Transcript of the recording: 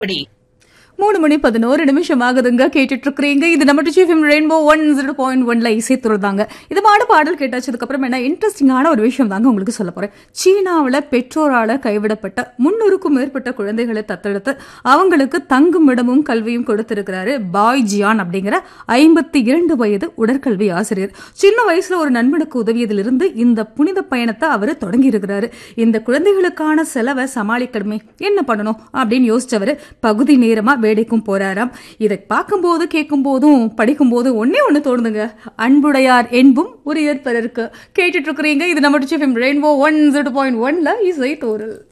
இப்படி மூணு மணி பதினோரு நிமிஷம் ஆகுதுங்க கேட்டுட்டு இருக்கிறீங்க இது நம்ம டிச்சிஎஃப்எம் ரெயின்போ ஒன் ஜீரோ பாயிண்ட் ஒன்ல இசைத்துறதாங்க இது மாட பாடல் கேட்டாச்சதுக்கு அப்புறம் என்ன இன்ட்ரெஸ்டிங்கான ஒரு விஷயம் தாங்க உங்களுக்கு சொல்ல போறேன் சீனாவில் பெற்றோரால கைவிடப்பட்ட முன்னூறுக்கும் மேற்பட்ட குழந்தைகளை தத்தெடுத்து அவங்களுக்கு தங்கும் இடமும் கல்வியும் கொடுத்திருக்கிறாரு பாய் ஜியான் அப்படிங்கிற ஐம்பத்தி இரண்டு வயது உடற்கல்வி ஆசிரியர் சின்ன வயசுல ஒரு நண்பனுக்கு உதவியதிலிருந்து இந்த புனித பயணத்தை அவர் தொடங்கி இருக்கிறாரு இந்த குழந்தைகளுக்கான செலவை சமாளிக்கணுமே என்ன பண்ணணும் அப்படின்னு யோசிச்சவர் பகுதி நேரமா வேலைக்கும் போறாராம் இதை பார்க்கும்போது கேட்கும் போதும் படிக்கும் போதும் ஒன்னே ஒண்ணு தோணுதுங்க அன்புடையார் என்பும் உரியர் பிறருக்கு கேட்டுட்டு இருக்கிறீங்க இது நம்ம ரெயின்போ ஒன் ஜீரோ பாயிண்ட் ஒன்ல இசை தோறல்